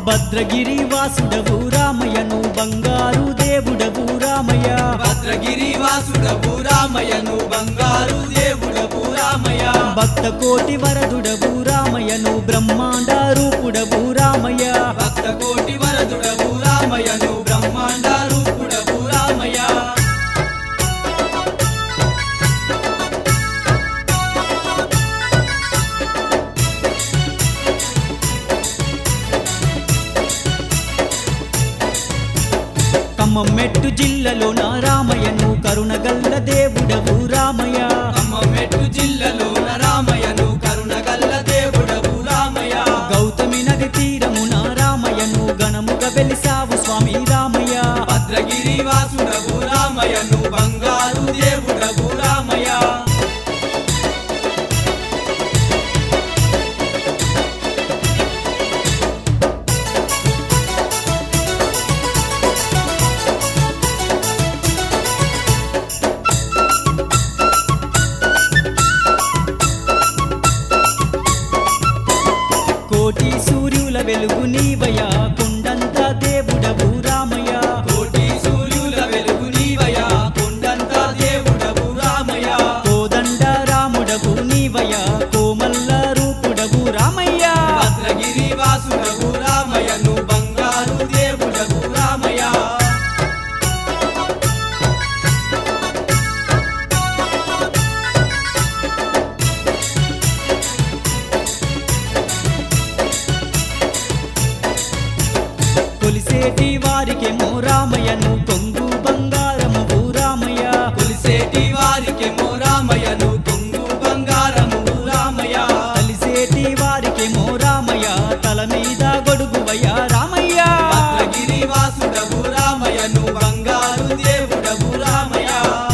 భద్రగిరి వాసుడవు రామయ్యను బంగారు దేవుడవు రామయ్య భద్రగిరి వాసుడవు రామయ్యను బంగారు దేవుడవు రామయ్య భక్త కోటి వరదుడవు రామయ్యను బ్రహ్మాండ రూపుడవు రామయ్య భక్త కోటి వరదుడవు రామయ్యను బ్రహ్మాండ రూపుడవు రామయ్య ఖమ్మం మెట్టు జిల్లలో నా రామయ్యను కరుణగల్ల దేవుడవు రామయ్య ఖమ్మంమెట్టు జిల్లాలోన రామయ్యను కరుణగల్ల దేవుడవు రామయ్య గౌతమి నది తీరమున రామయ్యను గణముగా వెలిసావు స్వామి రామయ్య భద్రగిరి వాసుడవు రామయ్యను బంగారు దేవుడవు రామయ్య కోటి సూర్యుల వెలుగు నీవయ కొండంత దేవుడవు రామయ్య కోటి సూర్యుల వెలుగు నీవయ కొండంత దేవుడవు రామయ్య కోదండ రాముడవు నీవయ కోమల్ల రూపుడవు రామయ్య భద్రగిరి వాసుడవు రామయ్యను బంగారు దేవుడవు రామయ్య కొలిసేటి వారికేమో రామయ్యను కొంగు బంగారము రామయ్య కొలిసేటి వారికేమో రామయ్యను కొంగు బంగారము రామయ్య కలిసేటి వారికేమో రామయ్య తల మీద గొడుగువయ్య రామయ్య భద్రగిరి వాసుడవు రామయ్యను బంగారు దేవుడవు రామయ్య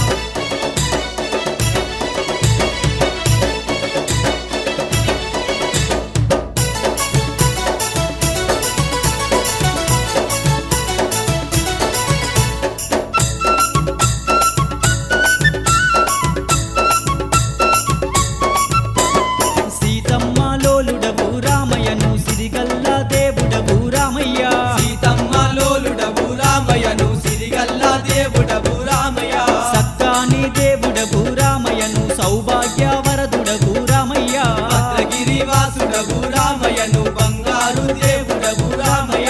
సీతమ్మ లోలుడవు రామయ్యను సిరిగల్ల దేవుడవు రామయ్య సీతమ్మ లోలుడవు రామయ్యను సిరిగల్ల దేవుడవు రామయ్య సక్కాని దేవుడవు రామయ్యను సౌభాగ్య వరదుడవు రామయ్య భద్రగిరి వాసుడవు రామయ్యను బంగారు దేవుడవు రామయ్య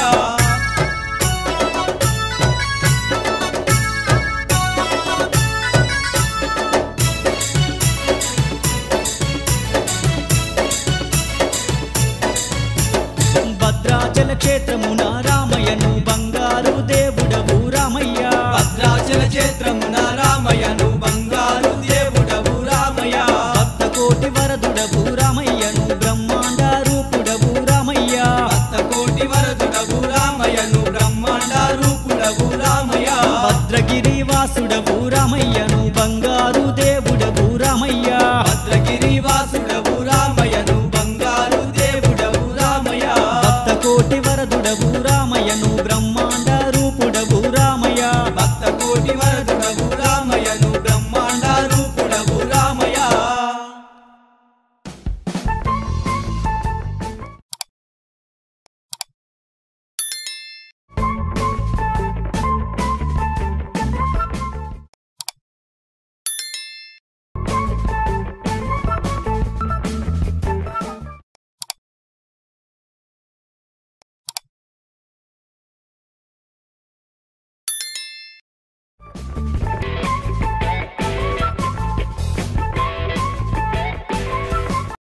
భద్రాచల క్షేత్రమున రామ